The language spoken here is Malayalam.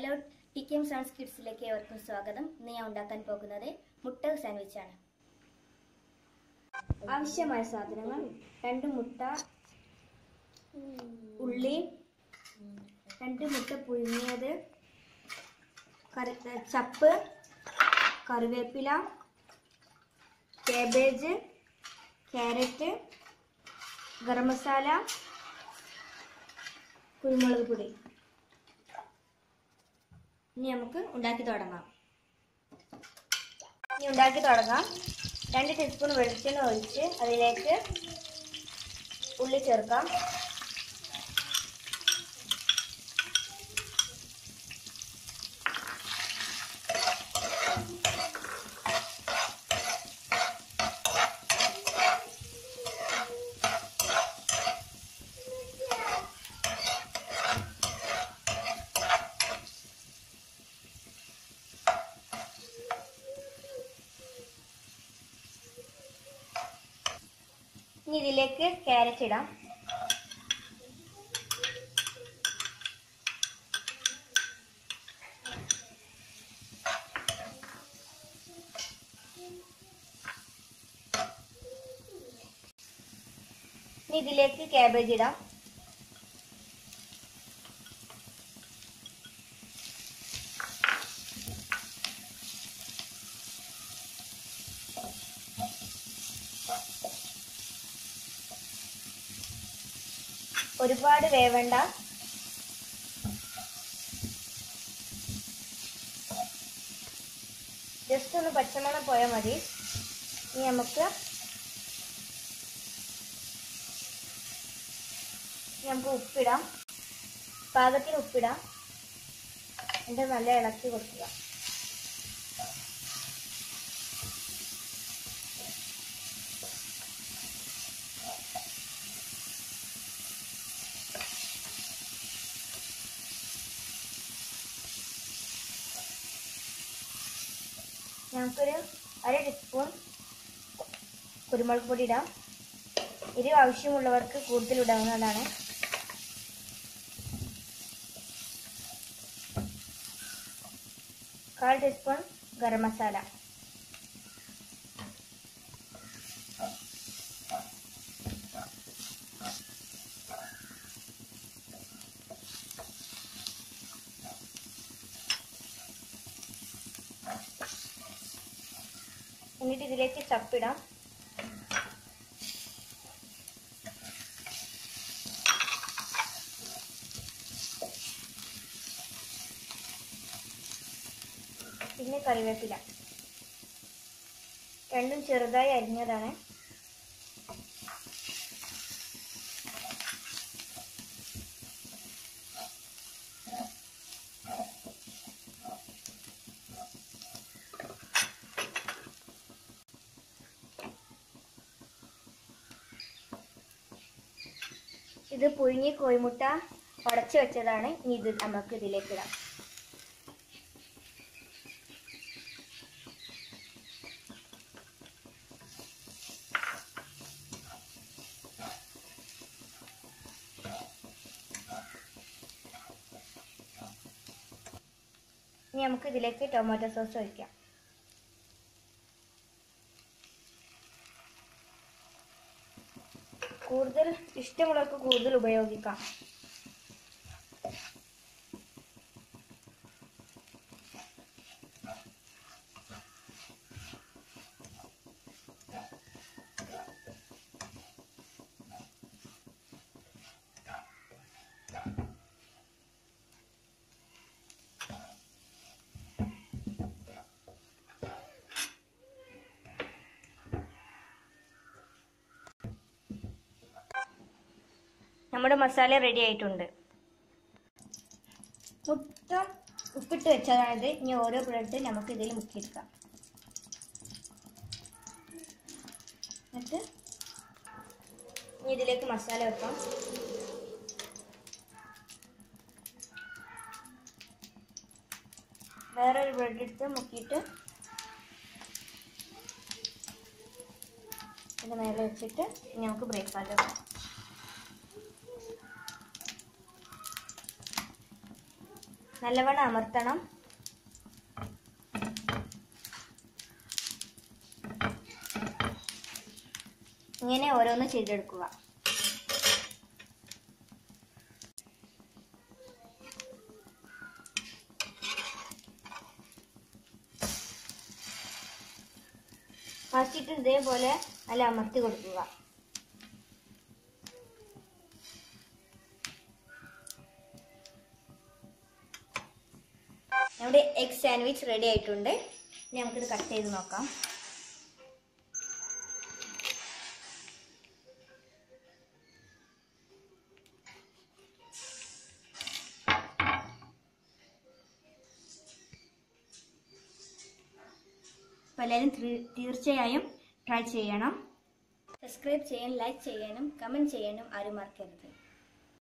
hello T K M sons കിഡ്സിലേക്ക് ഏവർക്കും സ്വാഗതം ഇന്ന് ഞാൻ ഉണ്ടാക്കാൻ പോകുന്നത് മുട്ട സാൻഡ്വിച്ചാണ് ആവശ്യമായ സാധനങ്ങൾ രണ്ട് മുട്ട ഉള്ളി രണ്ട് മുട്ട പുഴുങ്ങിയത് കറി ചപ്പ് കറിവേപ്പില കാബേജ് ക്യാരറ്റ് ഗരം മസാല കുരുമുളക് പൊടി ഇനി നമുക്ക് ഉണ്ടാക്കി തുടങ്ങാം ഇനി ഉണ്ടാക്കി തുടങ്ങാം രണ്ട് ടീസ്പൂൺ വെളിച്ചെണ്ണ ഒഴിച്ച് അതിലേക്ക് ഉള്ളി ചേർക്കാം ഇനി ഇതിലേക്ക് ക്യാരറ്റ് ഇടാം ഇനി ഇതിലേക്ക് ക്യാബേജ് ഇടാം ഒരുപാട് വേവണ്ട ജസ്റ്റ് ഒന്ന് പച്ചമണം പോയാൽ മതി ഇനി നമുക്ക് ഇനി നമുക്ക് ഉപ്പിടാം പാകത്തിന് ഉപ്പിടാം എന്നിട്ട് നല്ല ഇളക്കി കൊടുക്കുക നമുക്കൊരു അര ടീസ്പൂൺ കുരുമുളക് പൊടി ഇടാം എരിവ് ആവശ്യമുള്ളവർക്ക് കൂടുതൽ ഇടാവുന്നതാണ് കാൽ ടീസ്പൂൺ ഗരം മസാല എന്നിട്ട് ഇതിലേക്ക് ചപ്പിടാം പിന്നെ കറിവേപ്പില രണ്ടും ചെറുതായി അരിഞ്ഞതാണ് ഇത് പുഴുങ്ങി കോഴിമുട്ട ഉടച്ചു വെച്ചതാണ് ഇനി ഇത് നമുക്ക് ഇതിലേക്ക് ഇടാം ഇനി നമുക്ക് ഇതിലേക്ക് ടൊമാറ്റോ സോസ് ഒഴിക്കാം കൂടുതൽ ഇഷ്ടമുള്ളവർക്ക് കൂടുതൽ ഉപയോഗിക്കാം നമ്മുടെ മസാല റെഡി ആയിട്ടുണ്ട് മുട്ട ഉപ്പിട്ട് വെച്ചതാണിത് ഇനി ഓരോ ബ്രെഡ് നമുക്ക് ഇതിൽ മുക്കിയെടുക്കാം എന്നിട്ട് ഇനി ഇതിലേക്ക് മസാല വെക്കാം വേറൊരു ബ്രെഡ് എടുത്ത് മുക്കിയിട്ട് ഇതിൻ്റെ മേലെ വെച്ചിട്ട് ഇനി നമുക്ക് ബ്രേക്ക്ഫാസ്റ്റ് വെക്കാം നല്ലവണ്ണം അമർത്തണം ഇങ്ങനെ ഓരോന്ന് ചെയ്തെടുക്കുക ഫസ്റ്റിട്ട് ഇതേപോലെ നല്ല അമർത്തി കൊടുക്കുക നമ്മുടെ എഗ് സാൻഡ്വിച്ച് റെഡി ആയിട്ടുണ്ട് ഇനി നമുക്കിത് കട്ട് ചെയ്ത് നോക്കാം അപ്പോൾ എല്ലാവരും തീ- തീർച്ചയായും ട്രൈ ചെയ്യണം സബ്സ്ക്രൈബ് ചെയ്യാൻ ലൈക്ക് ചെയ്യാനും കമൻറ്റ് ചെയ്യാനും ആരും മറക്കരുത്